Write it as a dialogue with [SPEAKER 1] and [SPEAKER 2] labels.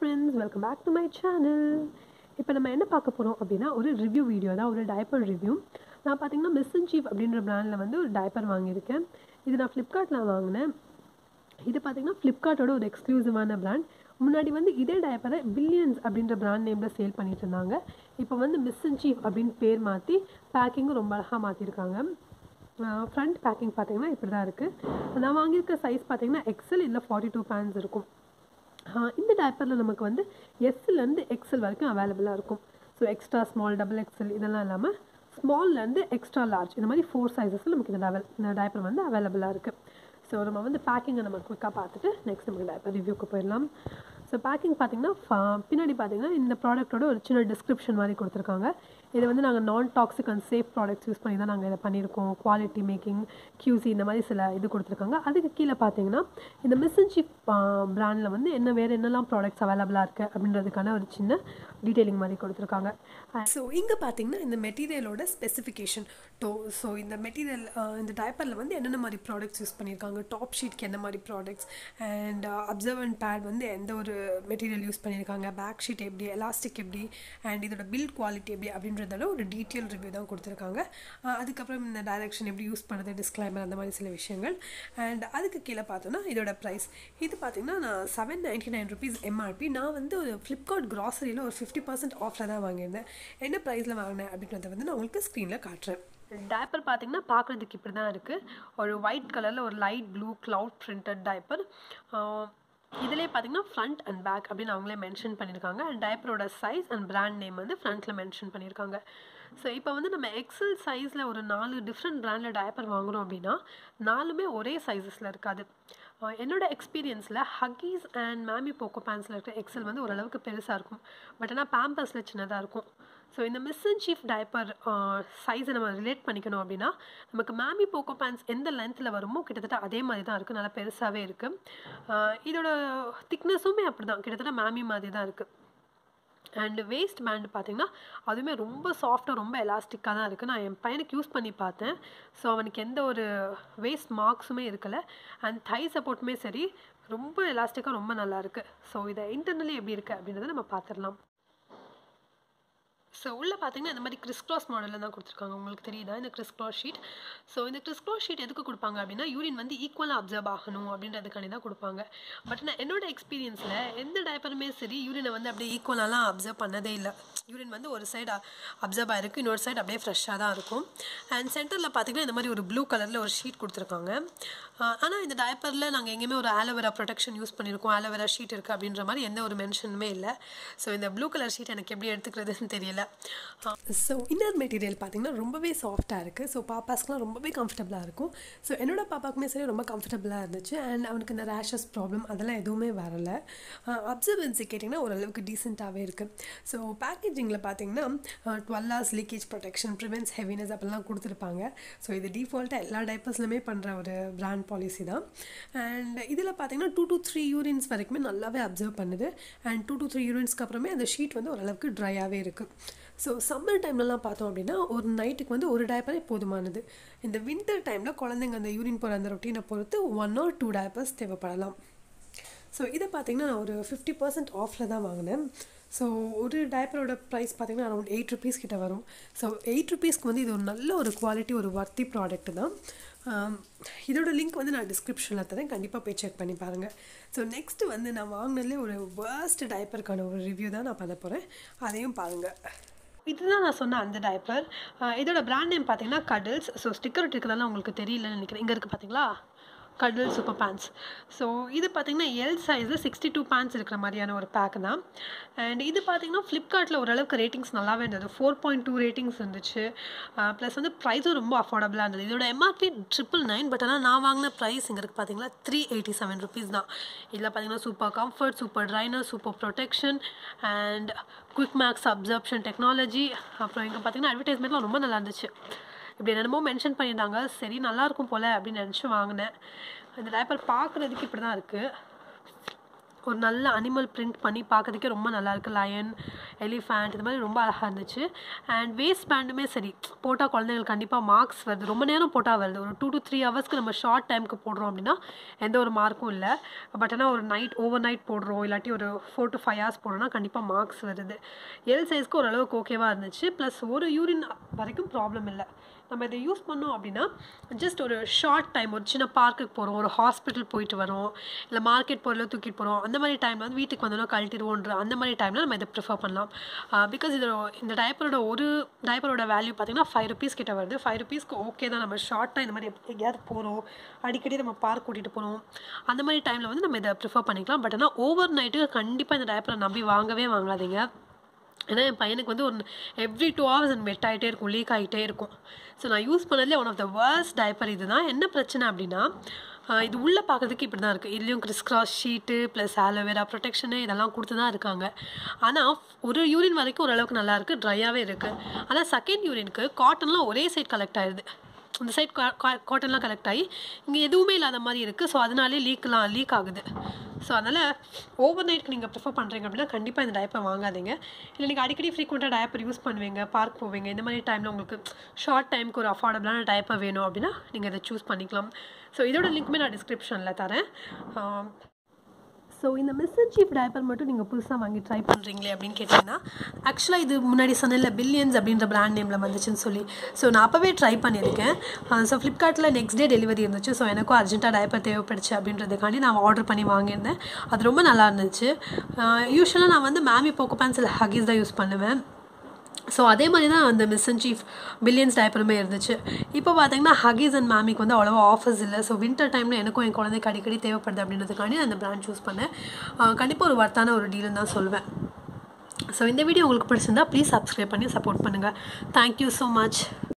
[SPEAKER 1] friends welcome back to my channel இப்போ நம்ம என்ன பார்க்க போகிறோம் அப்படின்னா ஒரு ரிவ்யூ வீடியோ தான் ஒரு டைப்பர் ரிவ்யூ நான் பார்த்தீங்கன்னா மிஸ் அண்ட் சீஃப் அப்படின்ற பிராண்டில் வந்து ஒரு டைப்பர் வாங்கியிருக்கேன் இது நான் ஃப்ளிப்கார்ட்டில் வாங்கினேன் இது பார்த்தீங்கன்னா ஃப்ளிப்கார்ட்டோட ஒரு எக்ஸ்க்ளூசிவான பிராண்ட் முன்னாடி வந்து இதே டைப்பரை பில்லியன்ஸ் அப்படின்ற பிராண்ட் நேமில் சேல் பண்ணிட்டு இருந்தாங்க இப்போ வந்து மிஸ் அண்ட் சீஃப் அப்படின்னு பேர் மாற்றி பேக்கிங்கும் ரொம்ப அழகாக மாற்றிருக்காங்க ஃப்ரண்ட் பேக்கிங் பார்த்தீங்கன்னா இப்படி தான் இருக்குது நான் வாங்கியிருக்க சைஸ் பார்த்தீங்கன்னா எக்ஸல் இல்லை ஃபார்ட்டி டூ பேண்ட்ஸ் இருக்கும் ஆஹ் இந்த டைப்பரில் நமக்கு வந்து எஸ்லேருந்து எக்ஸல் வரைக்கும் அவைலபிளாக இருக்கும் so extra small double XL இதெல்லாம் இல்லாமல் ஸ்மால்லேருந்து எக்ஸ்ட்ரா லார்ஜ் இந்த மாதிரி ஃபோர் சைஸஸில் நமக்கு இந்த டவல் இந்த டைப்பர் வந்து அவைலபிளாக இருக்குது ஸோ நம்ம வந்து பேக்கிங்கை நம்ம குயிக்காக பார்த்துட்டு நெக்ஸ்ட் நமக்கு டைப்பர் ரிவ்யூக்கு போயிடலாம் ஸோ பேக்கிங் பார்த்தீங்கன்னா ஃப- பின்னாடி பார்த்தீங்கன்னா இந்த ப்ராடக்ட்டோட ஒரு சின்ன டிஸ்கிரிப்ஷன் மாதிரி கொடுத்துருக்காங்க இது வந்து நாங்கள் நான் toxic and safe products use பண்ணி தான் நாங்கள் இதை பண்ணியிருக்கோம் குவாலிட்டி மேக்கிங் QC இந்த மாதிரி சில இது கொடுத்துருக்காங்க அதுக்கு கீழே பார்த்தீங்கன்னா இந்த மிஸ்ஸன் சீப் பிராண்டில் வந்து என்ன வேறு என்னெல்லாம் ப்ராடக்ட்ஸ் அவைலபிளாக இருக்குது அப்படின்றதுக்கான ஒரு சின்ன டீட்டெயிலிங் மாதிரி கொடுத்துருக்காங்க
[SPEAKER 2] ஸோ இங்கே பார்த்தீங்கன்னா இந்த மெட்டீரியலோட ஸ்பெசிஃபிகேஷன் டோ ஸோ இந்த மெட்டீரியல் இந்த டைப்பரில் வந்து என்னென்ன மாதிரி ப்ராடக்ட்ஸ் யூஸ் பண்ணியிருக்காங்க டாப் ஷீட்க்கு என்ன மாதிரி ப்ராடக்ட்ஸ் அண்ட் அப்சர்வன்ட் பேட் வந்து எந்த ஒரு மெட்டீரியல் யூஸ் பண்ணியிருக்காங்க பேக் ஷீட் எப்படி எலாஸ்டிக் எப்படி அண்ட் இதோட பில்ட் குவாலிட்டி எப்படி அப்படின்றதால ஒரு டீட்டெயில் ரிவ்யூ தான் கொடுத்துருக்காங்க அஹ் அதுக்கப்புறம் இந்த டைரக்ஷன் எப்படி யூஸ் பண்ணுறது டிஸ்க்ளைமர் அந்த மாதிரி சில விஷயங்கள் அண்ட் அதுக்கு கீழே பார்த்தோன்னா இதோட ப்ரைஸ் இது பார்த்தீங்கன்னா நான் seven ninety nine rupees MRP நான் வந்து ஒரு ஃப்ளிப்கார்ட் கிராசரியில் ஒரு ஃபிஃப்டி பர்சன்ட் ஆஃபில் தான் வாங்கியிருந்தேன் என்ன ப்ரைஸில் வாங்கினேன் அப்படின்றத வந்து நான் உங்களுக்கு ஸ்க்ரீனில் காட்டுறேன்
[SPEAKER 1] டைப்பர் பார்த்தீங்கன்னா பார்க்குறதுக்கு இப்படி தான் இருக்குது ஒரு ஒயிட் கலரில் ஒரு light blue cloud printed diaper இதிலே பார்த்தீங்கன்னா ஃப்ரண்ட் அண்ட் பேக் அப்படின்னு அவங்களே மென்ஷன் பண்ணியிருக்காங்க அண்ட் டைப்பரோட சைஸ் அண்ட் பிராண்ட் நேம் வந்து ஃப்ரண்ட்டில் மென்ஷன் பண்ணியிருக்காங்க ஸோ இப்போ வந்து நம்ம எக்ஸல் சைஸில் ஒரு நாலு டிஃப்ரெண்ட் பிராண்டில் டைப்பர் வாங்குறோம் அப்படின்னா நாலுமே ஒரே சைஸஸில் இருக்காது அஹ் என்னோட எக்ஸ்பீரியன்ஸில் ஹக்கீஸ் அண்ட் மேமி போக்கோ பேண்ட்ஸில் இருக்கிற எக்ஸல் வந்து ஓரளவுக்கு பெருசாக இருக்கும் பட் ஆனால் பேம்பர்ஸில் சின்னதாக இருக்கும் ஸோ இந்த மிஸ் அண்ட் சீஃப் டைப்பர் சைஸை நம்ம ரிலேட் பண்ணிக்கணும் அப்படின்னா நமக்கு மேமி போக்கோ பேண்ட்ஸ் எந்த லென்த்தில் வருமோ கிட்டத்தட்ட அதே மாதிரி தான் இருக்குது நல்லா பெருசாகவே இருக்குது இதோட திக்னஸுமே அப்படி தான் கிட்டத்தட்ட மேமி மாதிரி தான் இருக்குது அண்ட் வேஸ்ட் பேண்ட் பார்த்தீங்கன்னா அதுவுமே ரொம்ப சாஃப்டாக ரொம்ப எலாஸ்டிக்காக தான் இருக்குது நான் என் பையனுக்கு யூஸ் பண்ணி பார்த்தேன் ஸோ அவனுக்கு எந்த ஒரு வேஸ்ட் மார்க்ஸுமே இருக்கலை அண்ட் தை சப்போர்ட்டுமே சரி ரொம்ப எலாஸ்டிக்காக ரொம்ப நல்லா இருக்குது ஸோ இதை இன்டர்னலி எப்படி இருக்குது அப்படின்றத நம்ம பார்த்துடலாம் ஸோ உள்ளே பார்த்தீங்கன்னா இந்த மாதிரி கிறிஸ் கிராஸ் மாடலில் தான் கொடுத்துருக்காங்க உங்களுக்கு தெரியுதா இந்த கிறிஸ் கிராஸ் ஷீட் ஸோ இந்த கிறிஸ் கிராஸ் ஷீட் எதுக்கு கொடுப்பாங்க அப்படின்னா யூரின் வந்து ஈக்குவலாக அப்சர்வ் ஆகணும் அப்படின்றதுக்காண்டி தான் கொடுப்பாங்க பட் நான் என்னோட எக்ஸ்பீரியன்ஸில் எந்த டைப்பருமே சரி யூரினை வந்து அப்படியே ஈக்குவலாலாம் அப்சர்வ் பண்ணதே இல்லை யூரின் வந்து ஒரு சைடு அப்சர்வ் ஆகிருக்கு இன்னொரு சைடு அப்படியே ஃப்ரெஷ்ஷாக தான் இருக்கும் அண்ட் சென்டரில் பார்த்தீங்கன்னா இந்த மாதிரி ஒரு ப்ளூ கலரில் ஒரு ஷீட் கொடுத்துருக்காங்க ஆனால் இந்த டைப்பரில் நாங்கள் எங்கேயுமே ஒரு ஆலோவேரா ப்ரொடெக்ஷன் யூஸ் பண்ணியிருக்கோம் ஆலோவேரா ஷீட் இருக்குது அப்படின்ற மாதிரி எந்த ஒரு மென்ஷனுமே இல்லை ஸோ இந்த ப்ளூ கலர் ஷீட் எனக்கு எப்படி எடுத்துக்கிறதுன்னு தெரியல
[SPEAKER 2] ஸோ இன்னர் மெட்டீரியல் பார்த்தீங்கன்னா ரொம்பவே சாஃப்டாக இருக்குது ஸோ பாப்பாஸ்க்குலாம் ரொம்பவே கம்ஃபர்டபுளாக இருக்கும் ஸோ என்னோட பாப்பாக்குமே சரி ரொம்ப கம்ஃபர்டபுளாக இருந்துச்சு அண்ட் அவனுக்கு இந்த ரேஷஸ் ப்ராப்ளம் அதெல்லாம் எதுவுமே வரல அப்சர்வன்சி கேட்டிங்கன்னா ஓரளவுக்கு டீசெண்டாகவே இருக்குது ஸோ பேக்கேஜிங்கில் பார்த்தீங்கன்னா twelve hours leakage protection prevents heaviness அப்படிலாம் கொடுத்துருப்பாங்க ஸோ இது டிஃபால்ட்டாக எல்லா டைப்பர்ஸ்லையுமே பண்ணுற ஒரு பிராண்ட் பாலிசி தான் அண்ட் இதில் பார்த்தீங்கன்னா டூ to த்ரீ யூரின்ஸ் வரைக்குமே நல்லாவே அப்சர்வ் பண்ணுது அண்ட் டூ to த்ரீ யூரின்ஸ்க்கு அப்புறமே அந்த ஷீட் வந்து ஓரளவுக்கு ட்ரையாகவே இருக்குது ஸோ சம்மர் டைம்லலாம் பார்த்தோம் அப்படின்னா ஒரு நைட்டுக்கு வந்து ஒரு டயப்பரே போதுமானது இந்த வின்டர் டைமில் குழந்தைங்க அந்த யூரின் போகிற அந்த ரொட்டீனை பொறுத்து ஒன் ஆர் டூ டயப்பர்ஸ் தேவைப்படலாம் ஸோ இதை பார்த்தீங்கன்னா நான் ஒரு ஃபிஃப்டி பர்சன்ட் ஆஃபில் தான் வாங்கினேன் ஸோ ஒரு டயப்பரோட ப்ரைஸ் பார்த்தீங்கன்னா அரௌண்ட் எயிட் ருபீஸ் கிட்ட வரும் ஸோ எயிட் ருபீஸ்க்கு வந்து இது ஒரு நல்ல ஒரு குவாலிட்டி ஒரு வர்த்தி ப்ராடக்ட் தான் ஆம், இதோட லிங்க் வந்து நான் டிஸ்கிரிப்ஷனில் தரேன் கண்டிப்பாக போய் செக் பண்ணி பாருங்கள் ஸோ நெக்ஸ்ட்டு வந்து நான் வாங்கினதுலேயே ஒரு வேர்ஸ்ட் டைப்பருக்கான ஒரு ரிவ்யூ தான் நான் பண்ண போகிறேன் அதையும் பாருங்கள்
[SPEAKER 1] இதுதான் நான் சொன்ன அந்த டைப்பர் இதோட பிராண்ட் நேம் பார்த்தீங்கன்னா கடல்ஸ் ஸோ ஸ்டிக்கர் இருக்கிறதெல்லாம் உங்களுக்கு தெரியலன்னு நினைக்கிறேன் இங்கே இருக்குது பார்த்தீங்களா கடல் சூப்பர் பேண்ட்ஸ் ஸோ இது பார்த்தீங்கன்னா L size sixty two pants இருக்கிற மாதிரியான ஒரு பேக் தான் அண்ட் இது பார்த்தீங்கன்னா ஃப்ளிப்கார்ட்டில் ஓரளவுக்கு ரேட்டிங்ஸ் நல்லாவே இருந்தது ஃபோர் பாயிண்ட் டூ ரேட்டிங்ஸ் இருந்துச்சு ப்ளஸ் வந்து ப்ரைஸும் ரொம்ப அஃபோர்டபுளாக இருந்தது இதோட எம்ஆர்பி ட்ரிபிள் நைன் பட் ஆனால் நான் வாங்கின ப்ரைஸ் இங்கே இருக்குது பார்த்தீங்களா த்ரீ எயிட்டி செவன் ருபீஸ் தான் இதில் பார்த்தீங்கன்னா super comfort super trainer super protection and quick max absorption technology அப்புறம் இங்கே பார்த்தீங்கன்னா அட்வர்டைஸ்மெண்ட்லாம் ரொம்ப நல்லா இருந்துச்சு இப்படி என்னமோ மென்ஷன் பண்ணியிருந்தாங்க சரி நல்லா இருக்கும் போல் அப்படின்னு நினச்சி வாங்கினேன் இந்த டைப்பர் பார்க்குறதுக்கு இப்படி தான் இருக்குது ஒரு நல்ல அனிமல் பிரிண்ட் பண்ணி பார்க்கறதுக்கே ரொம்ப நல்லா இருக்கு லயன் எலிஃபேண்ட் இது மாதிரி ரொம்ப அழகாக இருந்துச்சு அண்ட் வேஸ்ட் பேண்டுமே சரி போட்டால் குழந்தைங்களுக்கு கண்டிப்பாக மார்க்ஸ் வருது ரொம்ப நேரம் போட்டால் வருது ஒரு டூ டு த்ரீ ஹவர்ஸ்க்கு நம்ம ஷார்ட் டைமுக்கு போடுறோம் அப்படின்னா எந்த ஒரு மார்க்கும் இல்லை பட் ஆனால் ஒரு நைட் ஓவர் நைட் போடுறோம் இல்லாட்டி ஒரு ஃபோர் டு ஃபைவ் ஹவர்ஸ் போடுறோம்னா கண்டிப்பாக மார்க்ஸ் வருது எல் சைஸ்க்கு ஓரளவுக்கு ஓகேவாக இருந்துச்சு ப்ளஸ் ஒரு யூரின் வரைக்கும் ப்ராப்ளம் இல்லை நம்ம இதை யூஸ் பண்ணோம் அப்படின்னா ஜஸ்ட் ஒரு ஷார்ட் டைம் ஒரு சின்ன பார்க்குக்கு போகிறோம் ஒரு ஹாஸ்பிட்டல் போயிட்டு வரோம் இல்லை மார்க்கெட் பொருளை தூக்கிட்டு போகிறோம் அந்த மாதிரி டைமில் வந்து வீட்டுக்கு வந்தோன்னா கழட்டிடுவோன்ற அந்த மாதிரி டைமில் நம்ம இதை ப்ரிஃபர் பண்ணலாம் பிகாஸ் இது இந்த டயப்பரோட ஒரு டயப்பரோட வேல்யூ பார்த்தீங்கன்னா ஃபைவ் ருபீஸ் கிட்ட வருது ஃபைவ் ருபீஸ்க்கு ஓகே தான் நம்ம ஷார்ட்டாக இந்த மாதிரி எங்கேயாவது போகிறோம் அடிக்கடி நம்ம பார்க் கூட்டிகிட்டு போகிறோம் அந்த மாதிரி டைமில் வந்து நம்ம இதை ப்ரிஃபர் பண்ணிக்கலாம் பட் ஆனால் ஓவர் நைட்டுக்கு கண்டிப்பாக இந்த டயப்பரை நம்பி வாங்கவே வாங்காதீங்க ஏன்னா என் பையனுக்கு வந்து ஒரு every two hours and wet ஆகிட்டே இருக்கும் லீக் ஆகிட்டே இருக்கும் ஸோ நான் யூஸ் பண்ணதுலேயே one of the worst diaper இது தான் என்ன பிரச்சனை அப்படின்னா இது உள்ளே பார்க்குறதுக்கு இப்படி தான் இருக்குது இதுலேயும் criss cross sheet plus aloe vera protection இதெல்லாம் கொடுத்து தான் இருக்காங்க ஆனால் ஒரு யூரின் வரைக்கும் ஓரளவுக்கு நல்லா இருக்குது ட்ரையாகவே இருக்குது ஆனால் செகண்ட் யூரினுக்கு காட்டன்லாம் ஒரே சைட் கலெக்ட் ஆயிடுது அந்த சைட் காட்டன்லாம் கலெக்ட் ஆகி இங்கே எதுவுமே இல்லாத மாதிரி இருக்குது ஸோ அதனாலே லீக்லாம் லீக் ஆகுது ஸோ அதனால் ஓவர் நைட்க்கு நீங்கள் ப்ரிஃபர் பண்ணுறீங்க அப்படின்னா கண்டிப்பாக இந்த டயப்பர் வாங்காதீங்க இல்லை நீங்கள் அடிக்கடி ஃப்ரீக்வெண்ட்டாக டயப்பர் யூஸ் பண்ணுவீங்க பார்க் போவீங்க இந்த மாதிரி டைமில் உங்களுக்கு ஷார்ட் டைமுக்கு ஒரு அஃபோர்டபுளான டயப்பர் வேணும் அப்படின்னா நீங்கள் இதை சூஸ் பண்ணிக்கலாம் ஸோ இதோட லிங்க்குமே நான் டிஸ்கிரிப்ஷனில் தரேன் ஸோ இந்த மிஸ்ஸர் சீஃப் டயப்பர் மட்டும் நீங்கள் புதுசாக வாங்கி ட்ரை பண்ணுறீங்களே அப்படின்னு கேட்டிங்கன்னா ஆக்சுவலாக இது முன்னாடி சொன்னல பில்லியன்ஸ் அப்படின்ற பிராண்ட் நேமில் வந்துச்சுன்னு சொல்லி ஸோ நான் அப்போவே ட்ரை பண்ணியிருக்கேன் ஸோ ஃப்ளிப்கார்ட்டில் நெக்ஸ்ட் டே டெலிவரி இருந்துச்சு ஸோ எனக்கும் அர்ஜென்ட்டாக டயப்பர் தேவைப்படுச்சு அப்படின்றதுக்காண்டி நான் ஆர்டர் பண்ணி வாங்கியிருந்தேன் அது ரொம்ப நல்லா இருந்துச்சு யூஸ்வலாக நான் வந்து மேமி போக்கோ பேன்சில் ஹகீஸ் தான் யூஸ் பண்ணுவேன் ஸோ அதே மாதிரி தான் அந்த மிஸ் அண்ட் சீஃப் பில்லியன்ஸ் டைப்பருமே இருந்துச்சு இப்போ பார்த்தீங்கன்னா ஹகீஸ் அண்ட் மேமிக்கு வந்து அவ்வளோவா ஆஃபர்ஸ் இல்லை ஸோ வின்டர் டைமில் எனக்கும் என் குழந்தைக்கு அடிக்கடி தேவைப்படுது அப்படின்றதுக்காண்டி அந்த பிராண்ட் சூஸ் பண்ணேன் கண்டிப்பாக ஒரு வர்த்தான ஒரு டீல்னு தான் சொல்வேன் ஸோ இந்த வீடியோ உங்களுக்கு பிடிச்சிருந்தா ப்ளீஸ் சப்ஸ்கிரைப் பண்ணி சப்போர்ட் பண்ணுங்கள் தேங்க்யூ ஸோ மச்